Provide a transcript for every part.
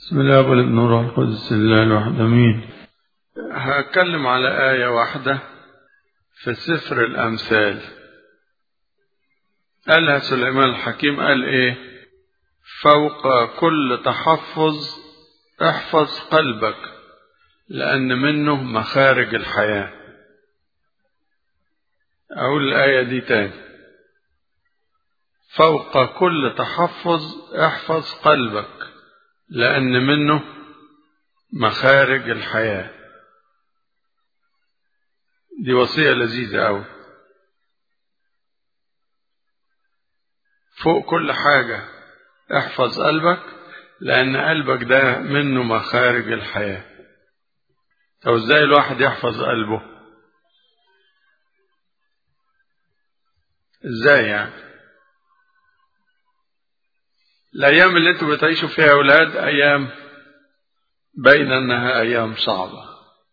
بسم الله والابن والروح القدس الله الواحد امين هتكلم على آية واحدة في سفر الأمثال قالها سليمان الحكيم قال إيه فوق كل تحفظ احفظ قلبك لأن منه مخارج الحياة أقول الآية دي تاني فوق كل تحفظ احفظ قلبك لأن منه مخارج الحياة دي وصية لذيذة أوي فوق كل حاجة احفظ قلبك لأن قلبك ده منه مخارج الحياة طب ازاي الواحد يحفظ قلبه ازاي يعني الأيام اللي انتوا بتعيشوا فيها يا أولاد أيام باين أنها أيام صعبة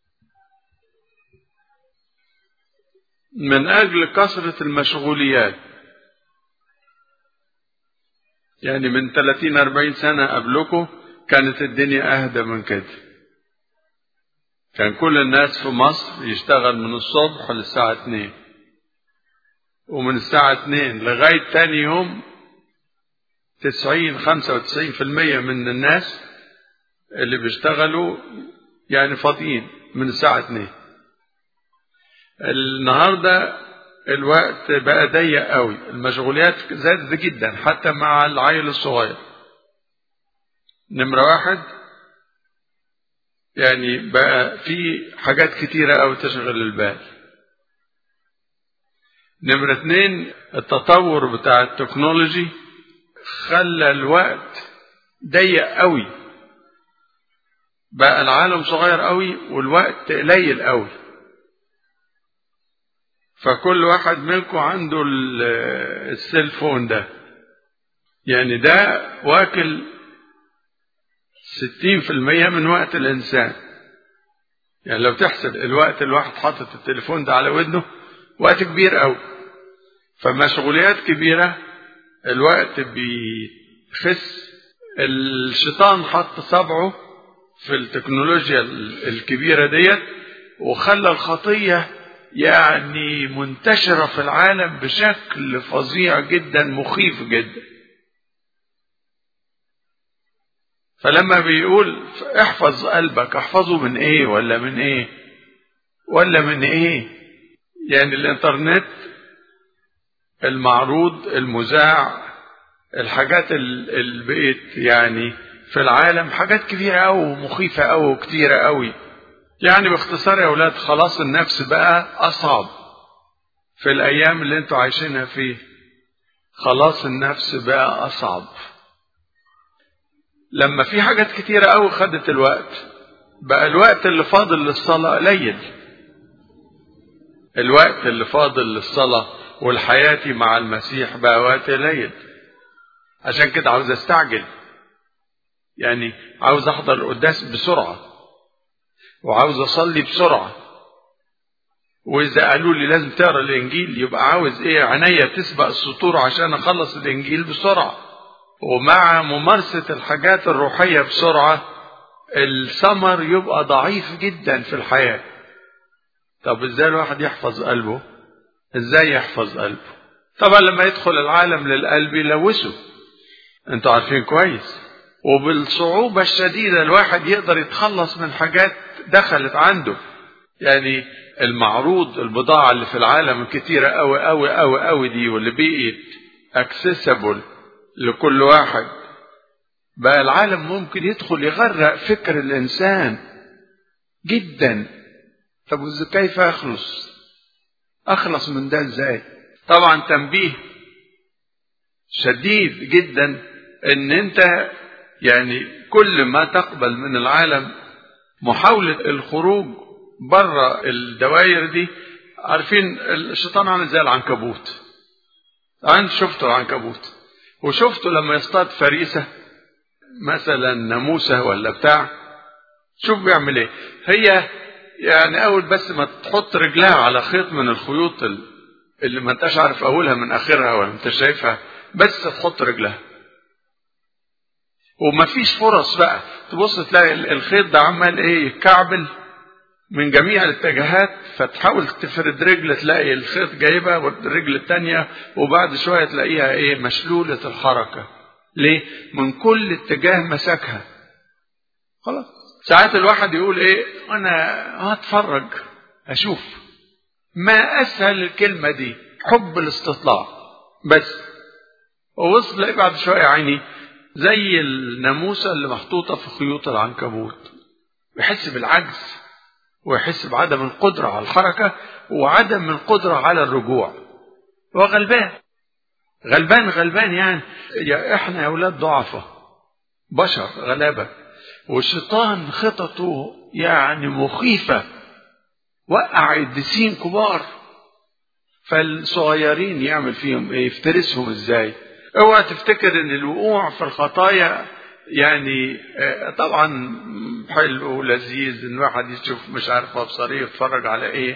من أجل كثرة المشغوليات يعني من 30 40 سنة قبلكم كانت الدنيا أهدى من كده كان كل الناس في مصر يشتغل من الصبح للساعة 2 ومن الساعة 2 لغاية تاني يوم 90 95% من الناس اللي بيشتغلوا يعني فاضيين من الساعة 2 النهاردة الوقت بقى ضيق قوي المشغوليات زادت جدا حتى مع العيل الصغير نمرة واحد يعني بقى في حاجات كتيرة قوي تشغل البال نمرة اتنين التطور بتاع التكنولوجي خلى الوقت ضيق قوي بقى العالم صغير قوي والوقت قليل قوي فكل واحد منكم عنده السيلفون ده يعني ده واكل ستين في المية من وقت الإنسان يعني لو تحسب الوقت الواحد حاطط التليفون ده على ودنه وقت كبير قوي فمشغوليات كبيرة الوقت بيخس الشيطان حط صبعه في التكنولوجيا الكبيرة ديت وخلى الخطية يعني منتشرة في العالم بشكل فظيع جدا مخيف جدا فلما بيقول احفظ قلبك احفظه من ايه ولا من ايه ولا من ايه يعني الانترنت المعروض المذاع الحاجات اللي بقت يعني في العالم حاجات كبيرة أوي ومخيفة أوي وكتيرة أوي يعني باختصار يا أولاد خلاص النفس بقى أصعب في الأيام اللي انتوا عايشينها فيه خلاص النفس بقى أصعب لما في حاجات كتيرة أوي خدت الوقت بقى الوقت اللي فاضل للصلاة قليل الوقت اللي فاضل للصلاة والحياة مع المسيح بقى وقت قليل عشان كده عاوز استعجل يعني عاوز احضر القداس بسرعة وعاوز اصلي بسرعة واذا قالوا لي لازم تقرا الانجيل يبقى عاوز ايه عينيا تسبق السطور عشان اخلص الانجيل بسرعة ومع ممارسة الحاجات الروحية بسرعة الثمر يبقى ضعيف جدا في الحياة طب ازاي الواحد يحفظ قلبه ازاي يحفظ قلبه طبعا لما يدخل العالم للقلب يلوثه انتوا عارفين كويس وبالصعوبة الشديدة الواحد يقدر يتخلص من حاجات دخلت عنده يعني المعروض البضاعة اللي في العالم الكتيرة قوي قوي قوي قوي دي واللي بقيت accessible لكل واحد بقى العالم ممكن يدخل يغرق فكر الإنسان جدا طب كيف أخلص أخلص من ده إزاي طبعا تنبيه شديد جدا ان انت يعني كل ما تقبل من العالم محاولة الخروج بره الدوائر دي عارفين الشيطان عامل زي العنكبوت انت شفته العنكبوت وشفته لما يصطاد فريسة مثلا ناموسة ولا بتاع شوف بيعمل ايه هي يعني اول بس ما تحط رجلها على خيط من الخيوط اللي ما انتش عارف اولها من اخرها ولا انت شايفها بس تحط رجلها ومفيش فرص بقى تبص تلاقي الخيط ده عمال ايه يتكعبل من جميع الاتجاهات فتحاول تفرد رجل تلاقي الخيط جايبها والرجل التانية وبعد شوية تلاقيها ايه مشلولة الحركة ليه؟ من كل اتجاه مسكها خلاص ساعات الواحد يقول ايه انا هتفرج اشوف ما اسهل الكلمة دي حب الاستطلاع بس ووصل تلاقي بعد شوية عيني زي الناموسة اللي محطوطة في خيوط العنكبوت يحس بالعجز ويحس بعدم القدرة على الحركة وعدم القدرة على الرجوع وغلبان غلبان غلبان يعني يا احنا يا اولاد ضعفة بشر غلابة والشيطان خططه يعني مخيفة وقع قديسين كبار فالصغيرين يعمل فيهم ايه يفترسهم ازاي اوعى تفتكر ان الوقوع في الخطايا يعني طبعا حلو ولذيذ ان واحد يشوف مش عارف ابصريه يتفرج على ايه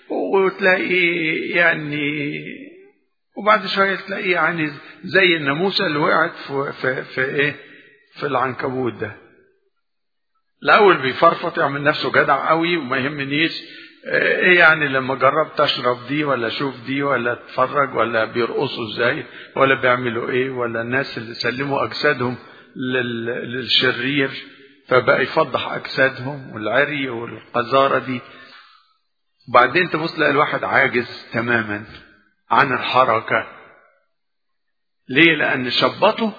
وتلاقيه يعني وبعد شويه تلاقيه يعني زي الناموسه اللي وقعت في, في, في ايه في العنكبوت ده الاول بيفرفط يعمل نفسه جدع قوي وما يهمنيش ايه يعني لما جربت اشرب دي ولا اشوف دي ولا اتفرج ولا بيرقصوا ازاي ولا بيعملوا ايه ولا الناس اللي سلموا اجسادهم للشرير فبقى يفضح اجسادهم والعري والقذاره دي وبعدين تبص تلاقي الواحد عاجز تماما عن الحركه ليه لان شبطه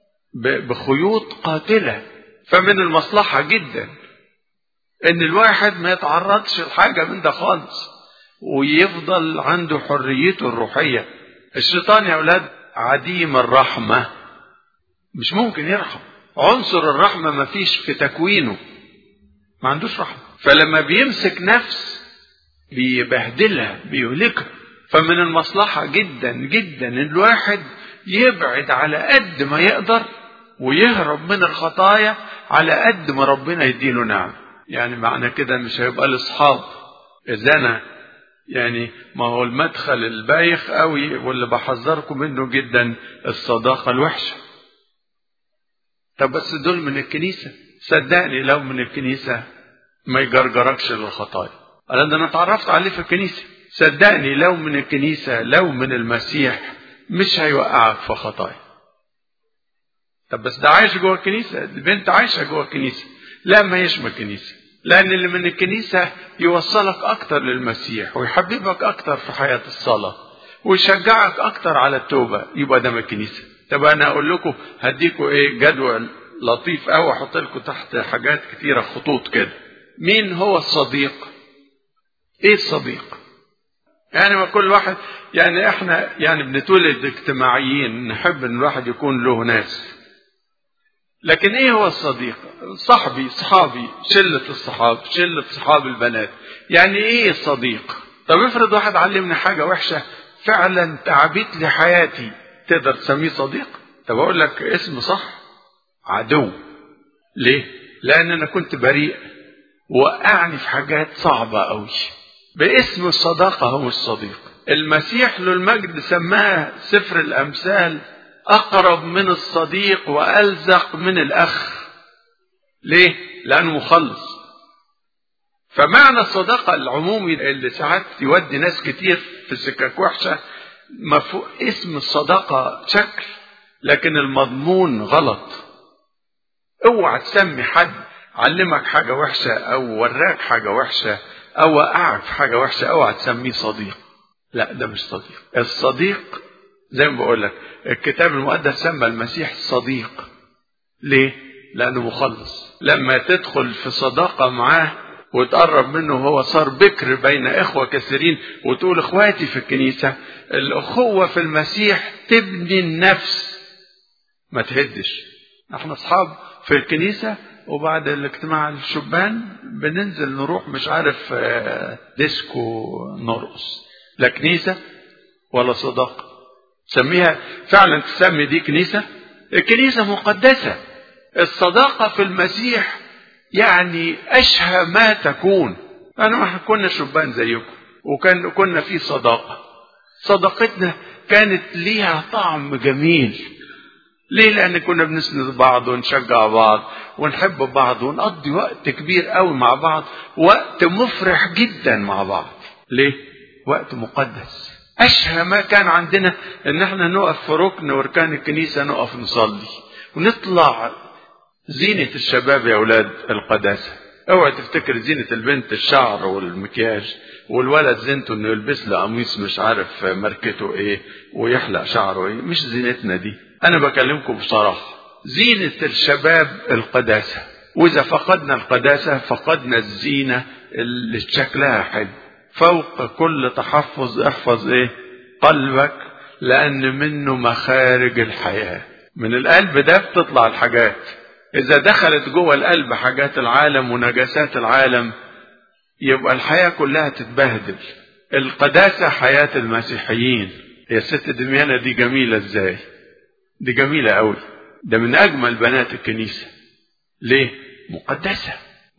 بخيوط قاتله فمن المصلحه جدا ان الواحد ما يتعرضش لحاجه من ده خالص ويفضل عنده حريته الروحيه الشيطان يا اولاد عديم الرحمه مش ممكن يرحم عنصر الرحمه ما فيش في تكوينه ما عندوش رحمه فلما بيمسك نفس بيبهدلها بيهلكها فمن المصلحه جدا جدا ان الواحد يبعد على قد ما يقدر ويهرب من الخطايا على قد ما ربنا يديله نعمه يعني معنى كده مش هيبقى الاصحاب الزنا يعني ما هو المدخل البايخ قوي واللي بحذركم منه جدا الصداقة الوحشة طب بس دول من الكنيسة صدقني لو من الكنيسة ما يجرجركش للخطايا أنا ده أنا اتعرفت عليه في الكنيسة صدقني لو من الكنيسة لو من المسيح مش هيوقعك في خطايا طب بس ده عايش جوه الكنيسة البنت عايشة جوه الكنيسة لا ما هيش من الكنيسة لأن اللي من الكنيسة يوصلك أكتر للمسيح ويحببك أكتر في حياة الصلاة ويشجعك أكتر على التوبة يبقى ده من الكنيسة طب أنا أقول لكم هديكم إيه جدول لطيف أوي أحط لكم تحت حاجات كتيرة خطوط كده مين هو الصديق؟ إيه الصديق؟ يعني ما كل واحد يعني إحنا يعني بنتولد اجتماعيين نحب إن الواحد يكون له ناس لكن ايه هو الصديق صاحبي صحابي شلة الصحاب شلة صحاب البنات يعني ايه الصديق طب افرض واحد علمني حاجة وحشة فعلا تعبت لي حياتي تقدر تسميه صديق طب اقول لك اسم صح عدو ليه لان انا كنت بريء وقعني في حاجات صعبة قوي باسم الصداقة هو الصديق المسيح له المجد سماه سفر الامثال أقرب من الصديق وألزق من الأخ ليه؟ لأنه مخلص فمعنى الصداقة العمومي اللي ساعات يودي ناس كتير في سكك وحشة مفهوم اسم الصداقة شكل لكن المضمون غلط اوعى تسمي حد علمك حاجة وحشة أو وراك حاجة وحشة أو وقعك في حاجة وحشة اوعى تسميه صديق لا ده مش صديق الصديق زي ما بقول لك الكتاب المقدس سمى المسيح صديق ليه لانه مخلص لما تدخل في صداقه معاه وتقرب منه وهو صار بكر بين اخوه كثيرين وتقول اخواتي في الكنيسه الاخوه في المسيح تبني النفس ما تهدش احنا اصحاب في الكنيسه وبعد الاجتماع الشبان بننزل نروح مش عارف ديسكو نرقص لا كنيسه ولا صداقه سميها فعلا تسمي دي كنيسة الكنيسة مقدسة الصداقة في المسيح يعني أشهى ما تكون أنا ما كنا شبان زيكم وكان كنا في صداقة صداقتنا كانت ليها طعم جميل ليه لان كنا بنسند بعض ونشجع بعض ونحب بعض ونقضي وقت كبير قوي مع بعض وقت مفرح جدا مع بعض ليه وقت مقدس اشهى ما كان عندنا ان احنا نقف في ركن وركان الكنيسه نقف نصلي ونطلع زينه الشباب يا اولاد القداسه اوعى تفتكر زينه البنت الشعر والمكياج والولد زينته انه يلبس له قميص مش عارف ماركته ايه ويحلق شعره ايه مش زينتنا دي انا بكلمكم بصراحه زينه الشباب القداسه واذا فقدنا القداسه فقدنا الزينه اللي شكلها حلو فوق كل تحفظ احفظ ايه قلبك لان منه مخارج الحياه من القلب ده بتطلع الحاجات اذا دخلت جوه القلب حاجات العالم ونجاسات العالم يبقى الحياه كلها تتبهدل القداسه حياه المسيحيين يا ست دميانه دي جميله ازاي دي جميله قوي ده من اجمل بنات الكنيسه ليه مقدسه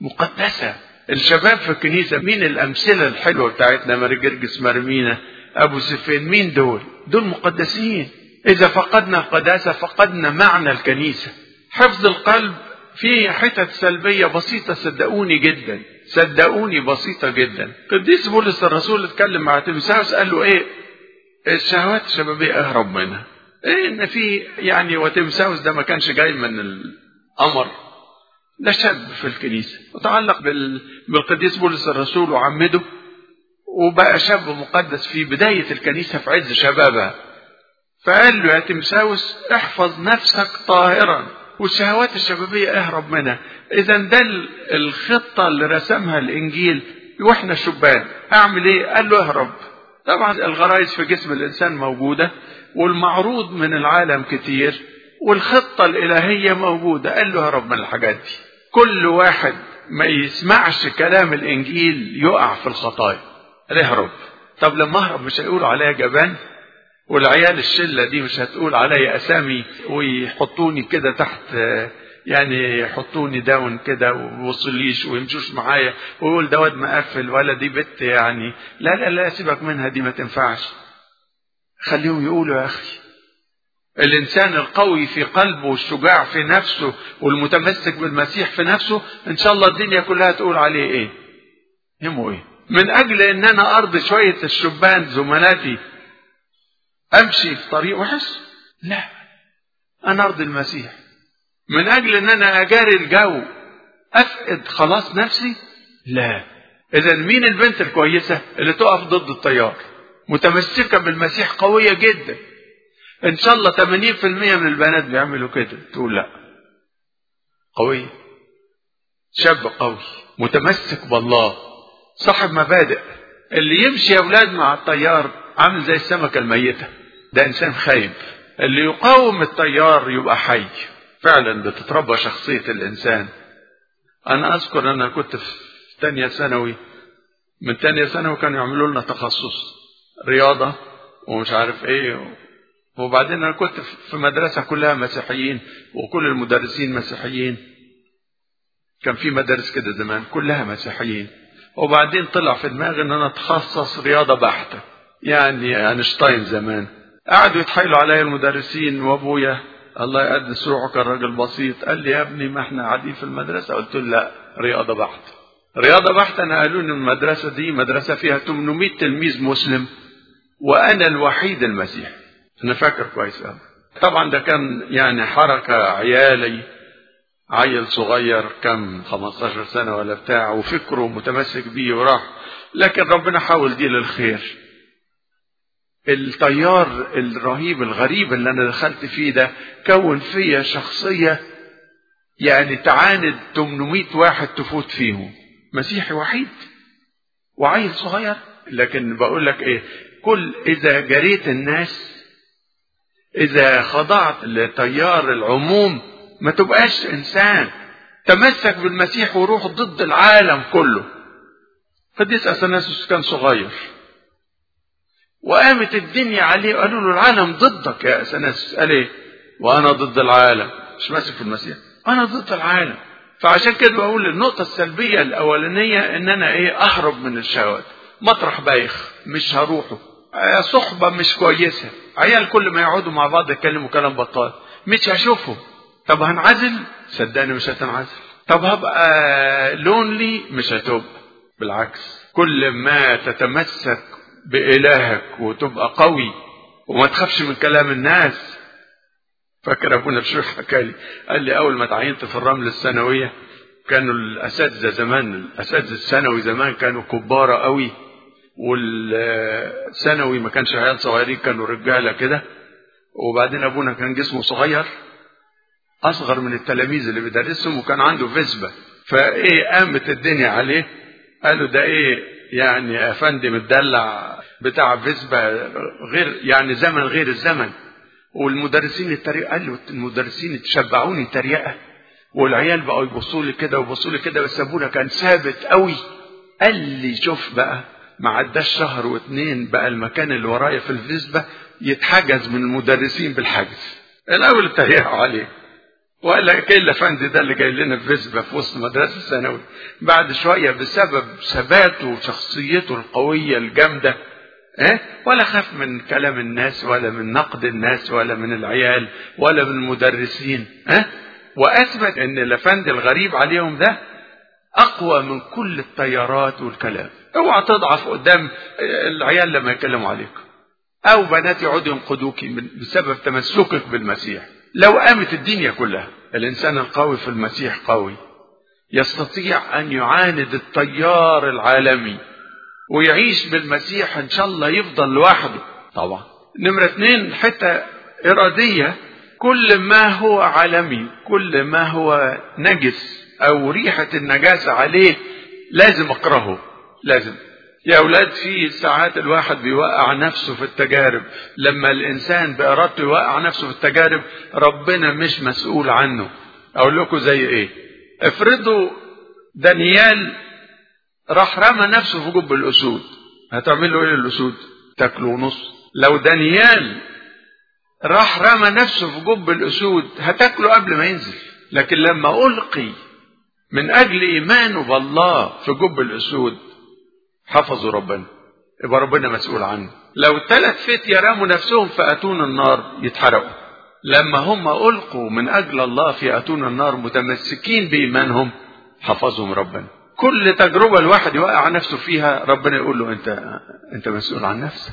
مقدسه الشباب في الكنيسه مين الامثله الحلوه بتاعتنا ماري جرجس مرمينا ابو سفين مين دول دول مقدسين اذا فقدنا القداسه فقدنا معنى الكنيسه حفظ القلب فيه حتت سلبيه بسيطه صدقوني جدا صدقوني بسيطه جدا قديس بولس الرسول اتكلم مع تيموثاوس قال له ايه الشهوات الشبابيه اهرب منها ايه ان في يعني وتيموثاوس ده ما كانش جاي من القمر ده شاب في الكنيسه وتعلق بال... بالقديس بولس الرسول وعمده وبقى شاب مقدس في بدايه الكنيسه في عز شبابها فقال له يا تيموثاوس احفظ نفسك طاهرا والشهوات الشبابيه اهرب منها اذا ده الخطه اللي رسمها الانجيل واحنا شبان اعمل ايه قال له اهرب طبعا الغرائز في جسم الانسان موجوده والمعروض من العالم كتير والخطه الالهيه موجوده قال له اهرب من الحاجات دي كل واحد ما يسمعش كلام الانجيل يقع في الخطايا اهرب طب لما اهرب مش هيقولوا عليا جبان والعيال الشله دي مش هتقول عليا اسامي ويحطوني كده تحت يعني يحطوني داون كده ووصليش ويمشوش معايا ويقول ده واد مقفل ولا دي بنت يعني لا لا لا سيبك منها دي ما تنفعش خليهم يقولوا يا اخي الانسان القوي في قلبه والشجاع في نفسه والمتمسك بالمسيح في نفسه ان شاء الله الدنيا كلها تقول عليه ايه يهمه ايه من اجل ان انا ارضي شويه الشبان زملاتي امشي في طريق وحش لا انا ارضي المسيح من اجل ان انا اجاري الجو افقد خلاص نفسي لا اذا مين البنت الكويسه اللي تقف ضد التيار متمسكه بالمسيح قويه جدا ان شاء الله 80% من البنات بيعملوا كده تقول لا قويه شاب قوي متمسك بالله صاحب مبادئ اللي يمشي يا اولاد مع التيار عامل زي السمكه الميته ده انسان خايب اللي يقاوم التيار يبقى حي فعلا بتتربى شخصيه الانسان انا اذكر انا كنت في تانية ثانوي من تانية ثانوي كانوا يعملوا لنا تخصص رياضه ومش عارف ايه وبعدين انا كنت في مدرسه كلها مسيحيين وكل المدرسين مسيحيين كان في مدارس كده زمان كلها مسيحيين وبعدين طلع في دماغي ان انا اتخصص رياضه بحته يعني اينشتاين زمان قعدوا يتحايلوا عليا المدرسين وابويا الله يقدس روحه كان راجل بسيط قال لي يا ابني ما احنا قاعدين في المدرسه قلت له لا رياضه بحته رياضه بحته انا قالوا لي المدرسه دي مدرسه فيها 800 تلميذ مسلم وانا الوحيد المسيحي انا فاكر كويس قوي طبعا ده كان يعني حركه عيالي عيل صغير كم 15 سنه ولا بتاع وفكره متمسك بيه وراح لكن ربنا حاول دي للخير التيار الرهيب الغريب اللي انا دخلت فيه ده كون فيا شخصيه يعني تعاند 800 واحد تفوت فيهم مسيحي وحيد وعيل صغير لكن بقول لك ايه كل اذا جريت الناس اذا خضعت لتيار العموم ما تبقاش انسان تمسك بالمسيح وروح ضد العالم كله قديس اثناسوس كان صغير وقامت الدنيا عليه وقالوا له العالم ضدك يا اثناسوس قال ايه وانا ضد العالم مش ماسك في المسيح انا ضد العالم فعشان كده بقول النقطة السلبية الأولانية إن أنا إيه أهرب من الشهوات مطرح بايخ مش هروحه صحبة مش كويسة عيال كل ما يقعدوا مع بعض يتكلموا كلام بطال مش هشوفه طب هنعزل صدقني مش هتنعزل طب هبقى لونلي مش هتبقى بالعكس كل ما تتمسك بإلهك وتبقى قوي وما تخافش من كلام الناس فاكر ابونا بشوي حكى لي قال لي اول ما تعينت في الرمل الثانويه كانوا الاساتذه زمان الاساتذه الثانوي زمان كانوا كباره قوي والثانوي ما كانش عيال صغيرين كانوا رجاله كده وبعدين ابونا كان جسمه صغير اصغر من التلاميذ اللي بيدرسهم وكان عنده فيسبا فايه قامت الدنيا عليه قالوا ده ايه يعني يا فندم مدلع بتاع فيسبا غير يعني زمن غير الزمن والمدرسين التريقه قال له المدرسين تشبعوني تريقه والعيال بقوا يبصوا لي كده ويبصوا لي كده بس ابونا كان ثابت قوي قال لي شوف بقى ما عداش شهر واتنين بقى المكان اللي ورايا في الفيسبا يتحجز من المدرسين بالحجز الاول اتريقوا عليه وقال لك ايه الافندي ده اللي جاي لنا في فيسبا في وسط مدرسه ثانوي بعد شويه بسبب ثباته وشخصيته القويه الجامده إيه؟ ولا خاف من كلام الناس ولا من نقد الناس ولا من العيال ولا من المدرسين إيه؟ واثبت ان الافندي الغريب عليهم ده اقوى من كل التيارات والكلام اوعى تضعف قدام العيال لما يتكلموا عليك او بنات يقعدوا ينقدوك بسبب تمسكك بالمسيح لو قامت الدنيا كلها الانسان القوي في المسيح قوي يستطيع ان يعاند التيار العالمي ويعيش بالمسيح ان شاء الله يفضل لوحده طبعا نمرة اتنين حتة ارادية كل ما هو عالمي كل ما هو نجس او ريحة النجاسة عليه لازم اكرهه لازم يا اولاد في ساعات الواحد بيوقع نفسه في التجارب لما الانسان بارادته يوقع نفسه في التجارب ربنا مش مسؤول عنه اقول لكم زي ايه افرضوا دانيال راح رمى نفسه في جب الاسود هتعمل له ايه الاسود تاكله نص لو دانيال راح رمى نفسه في جب الاسود هتاكله قبل ما ينزل لكن لما القي من اجل ايمانه بالله في جب الاسود حفظوا ربنا يبقى ربنا مسؤول عنه لو ثلاث فتية رموا نفسهم في اتون النار يتحرقوا لما هم القوا من اجل الله في اتون النار متمسكين بايمانهم حفظهم ربنا كل تجربة الواحد يوقع نفسه فيها ربنا يقول له انت انت مسؤول عن نفسك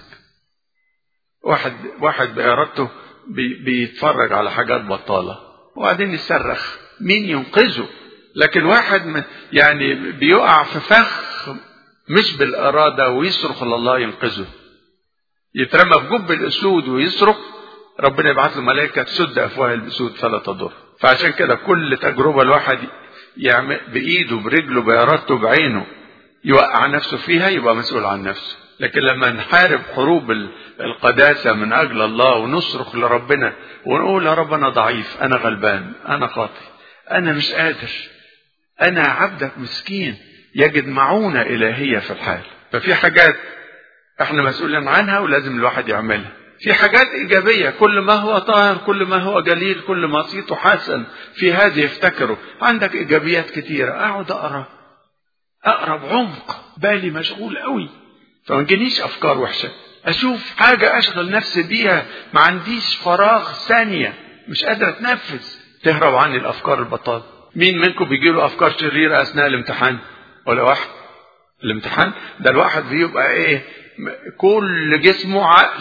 واحد واحد بإرادته بي بيتفرج على حاجات بطالة وبعدين يصرخ مين ينقذه لكن واحد من يعني بيقع في فخ مش بالإرادة ويصرخ لله ينقذه يترمى في جب الأسود ويصرخ ربنا يبعث له ملائكة تسد أفواه الأسود فلا تضر فعشان كده كل تجربة الواحد يعمل بإيده برجله بإرادته بعينه يوقع نفسه فيها يبقى مسؤول عن نفسه لكن لما نحارب حروب القداسة من أجل الله ونصرخ لربنا ونقول يا رب أنا ضعيف أنا غلبان أنا خاطي أنا مش قادر أنا عبدك مسكين يجد معونة إلهية في الحال ففي حاجات احنا مسؤولين عنها ولازم الواحد يعملها في حاجات إيجابية كل ما هو طاهر كل ما هو جليل كل ما صيته حسن في هذه افتكره عندك إيجابيات كتيرة أقعد أقرأ أقرأ بعمق بالي مشغول قوي فما تجينيش أفكار وحشة أشوف حاجة أشغل نفسي بيها ما عنديش فراغ ثانية مش قادر أتنفس تهرب عني الأفكار البطالة مين منكم بيجي له أفكار شريرة أثناء الامتحان ولا واحد الامتحان ده الواحد بيبقى إيه كل جسمه عقل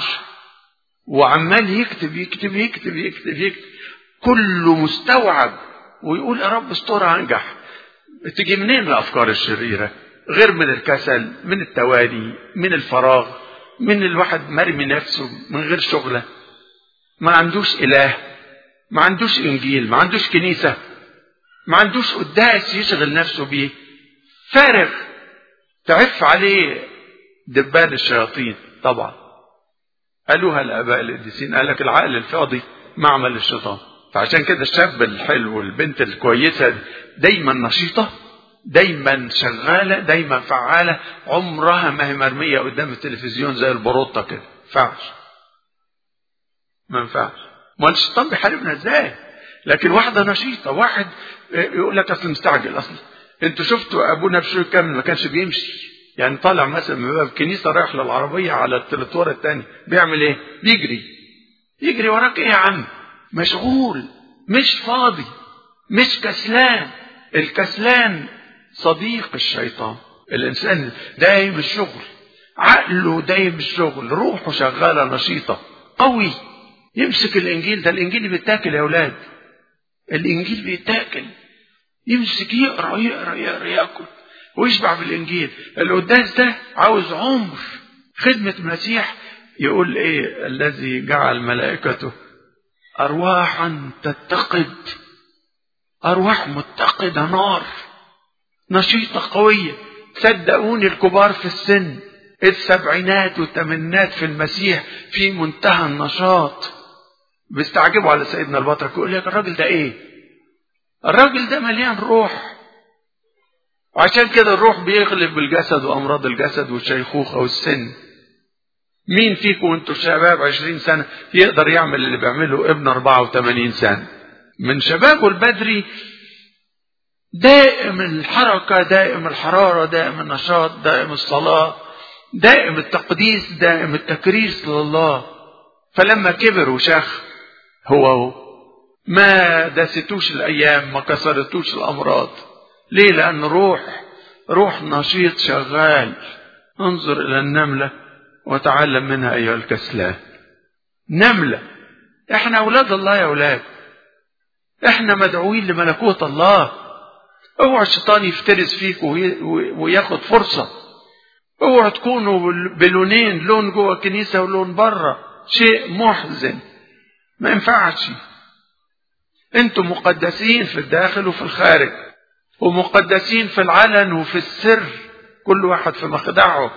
وعمال يكتب يكتب يكتب يكتب يكتب كله مستوعب ويقول يا رب استرها انجح تيجي منين الافكار الشريره غير من الكسل من التوالي من الفراغ من الواحد مرمي نفسه من غير شغله ما عندوش اله ما عندوش انجيل ما عندوش كنيسه ما عندوش قداس يشغل نفسه بيه فارغ تعف عليه دبان الشياطين طبعا قالوها الاباء القديسين قال لك العقل الفاضي معمل الشيطان فعشان كده الشاب الحلو والبنت الكويسه دايما نشيطه دايما شغاله دايما فعاله عمرها ما هي مرميه قدام التلفزيون زي البروطه كده ما ينفعش ما ينفعش ما الشيطان بيحاربنا ازاي لكن واحده نشيطه واحد يقول لك اصل مستعجل اصل انتوا شفتوا ابونا بشوي كامل ما كانش بيمشي يعني طالع مثلا من باب الكنيسه رايح للعربيه على التلتوره الثاني بيعمل ايه؟ بيجري يجري وراك ايه يا عم؟ مشغول مش فاضي مش كسلان الكسلان صديق الشيطان الإنسان دايم الشغل عقله دايم الشغل روحه شغالة نشيطة قوي يمسك الإنجيل ده الإنجيل بيتاكل يا أولاد الإنجيل بيتاكل يمسك يقرأ يقرأ يقرأ يأكل ويشبع بالإنجيل القداس ده عاوز عمر خدمة المسيح يقول إيه الذي جعل ملائكته أرواحا تتقد أرواح متقدة نار نشيطة قوية صدقوني الكبار في السن السبعينات والثمانينات في المسيح في منتهى النشاط بيستعجبوا على سيدنا البطرك يقول لك الراجل ده ايه الراجل ده مليان روح وعشان كده الروح بيغلب بالجسد وامراض الجسد والشيخوخه والسن مين فيكم وانتوا شباب عشرين سنة يقدر يعمل اللي بيعمله ابن 84 سنة من شبابه البدري دائم الحركة دائم الحرارة دائم النشاط دائم الصلاة دائم التقديس دائم التكريس لله فلما كبر وشاخ هو هو ما داستوش الأيام ما كسرتوش الأمراض ليه لأن روح روح نشيط شغال انظر إلى النملة وتعلم منها أيها الكسلان نملة احنا أولاد الله يا أولاد احنا مدعوين لملكوت الله اوعى الشيطان يفترس فيك وياخد فرصة اوعى تكونوا بلونين لون جوه الكنيسة ولون بره شيء محزن ما ينفعش انتم مقدسين في الداخل وفي الخارج ومقدسين في العلن وفي السر كل واحد في مخدعه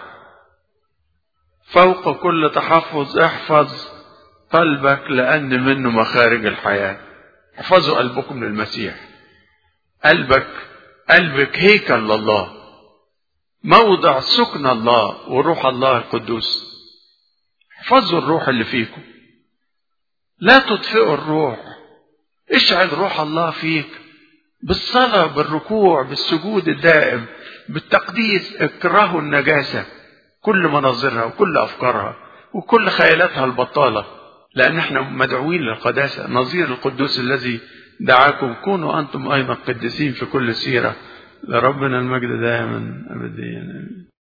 فوق كل تحفظ احفظ قلبك لأن منه مخارج الحياة احفظوا قلبكم للمسيح قلبك قلبك هيكل لله موضع سكن الله وروح الله القدوس احفظوا الروح اللي فيكم لا تطفئوا الروح اشعل روح الله فيك بالصلاة بالركوع بالسجود الدائم بالتقديس اكرهوا النجاسة كل مناظرها وكل أفكارها وكل خيالاتها البطالة لأن احنا مدعوين للقداسة نظير القدوس الذي دعاكم كونوا أنتم أيضا قديسين في كل سيرة لربنا المجد دائما أبديا